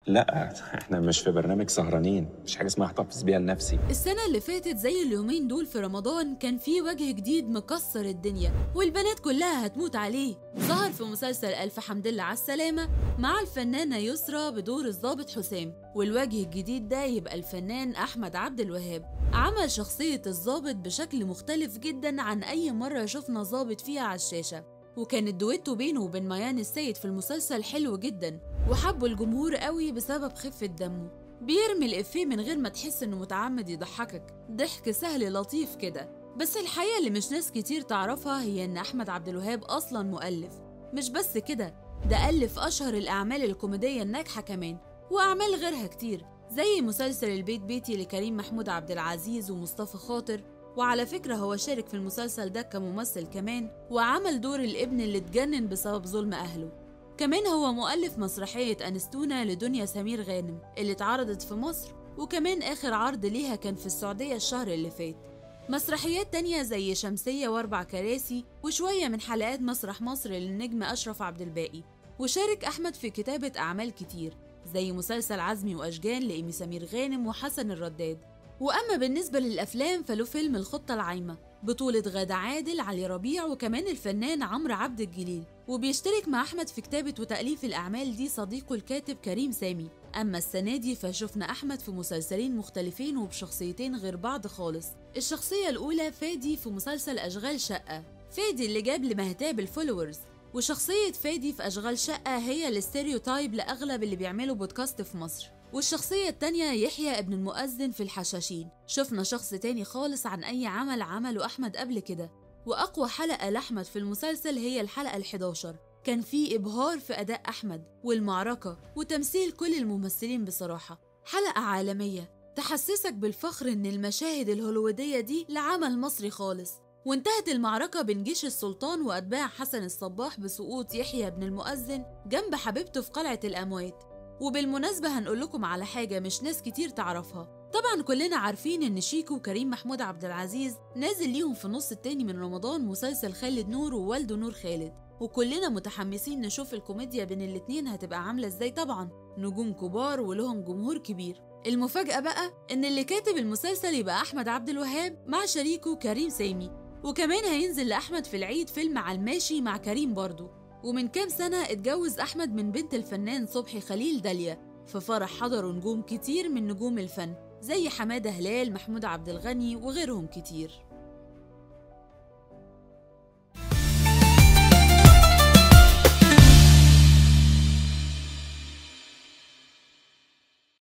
لا احنا مش في برنامج سهرانين مش حاجه اسمها احتفظ بيها لنفسي السنة اللي فاتت زي اليومين دول في رمضان كان في وجه جديد مكسر الدنيا والبنات كلها هتموت عليه ظهر في مسلسل ألف حمد لله على السلامة مع الفنانة يسرى بدور الضابط حسام والوجه الجديد ده يبقى الفنان أحمد عبد الوهاب عمل شخصية الضابط بشكل مختلف جدا عن أي مرة شفنا ضابط فيها على الشاشة وكان الدويتو بينه وبين ميان السيد في المسلسل حلو جدا وحبوا الجمهور قوي بسبب خفة دمه بيرمي الإفيه من غير ما تحس إنه متعمد يضحكك ضحك سهل لطيف كده بس الحقيقة اللي مش ناس كتير تعرفها هي إن أحمد عبد الوهاب أصلا مؤلف مش بس كده ده ألف أشهر الأعمال الكوميدية الناجحة كمان وأعمال غيرها كتير زي مسلسل البيت بيتي لكريم محمود عبد العزيز ومصطفى خاطر وعلى فكرة هو شارك في المسلسل ده كممثل كمان وعمل دور الابن اللي اتجنن بسبب ظلم أهله كمان هو مؤلف مسرحية أنستونا لدنيا سمير غانم اللي اتعرضت في مصر وكمان آخر عرض ليها كان في السعودية الشهر اللي فات مسرحيات تانية زي شمسية وأربع كراسي وشوية من حلقات مسرح مصر للنجم أشرف عبد الباقي وشارك أحمد في كتابة أعمال كتير زي مسلسل عزمي وأشجان لإيمي سمير غانم وحسن الرداد وأما بالنسبة للأفلام فله فيلم الخطة العايمة بطولة غادة عادل علي ربيع وكمان الفنان عمرو عبد الجليل وبيشترك مع أحمد في كتابة وتأليف الأعمال دي صديقه الكاتب كريم سامي أما السنة دي فشفنا أحمد في مسلسلين مختلفين وبشخصيتين غير بعض خالص الشخصية الأولى فادي في مسلسل أشغال شقة فادي اللي جاب لمهتاب الفولورز وشخصية فادي في أشغال شقة هي الاستيريوتايب لأغلب اللي بيعملوا بودكاست في مصر والشخصية التانية يحيى ابن المؤذن في الحشاشين شفنا شخص تاني خالص عن أي عمل عمله أحمد قبل كده وأقوى حلقة لأحمد في المسلسل هي الحلقة ال11 كان في إبهار في أداء أحمد والمعركة وتمثيل كل الممثلين بصراحة حلقة عالمية تحسسك بالفخر إن المشاهد الهوليوودية دي لعمل مصري خالص وانتهت المعركة بين جيش السلطان وأتباع حسن الصباح بسقوط يحيى بن المؤذن جنب حبيبته في قلعة الأموات وبالمناسبة هنقول لكم على حاجة مش ناس كتير تعرفها طبعا كلنا عارفين ان شيكو وكريم محمود عبد العزيز نازل ليهم في النص التاني من رمضان مسلسل خالد نور ووالده نور خالد وكلنا متحمسين نشوف الكوميديا بين الاتنين هتبقى عاملة ازاي طبعا نجوم كبار ولهم جمهور كبير المفاجأة بقى ان اللي كاتب المسلسل يبقى احمد عبد الوهاب مع شريكه كريم سامي وكمان هينزل لأحمد في العيد فيلم على الماشي مع كريم برضه ومن كام سنة اتجوز أحمد من بنت الفنان صبحي خليل داليا في فرح حضروا نجوم كتير من نجوم الفن زي حمادة هلال محمود عبد الغني وغيرهم كتير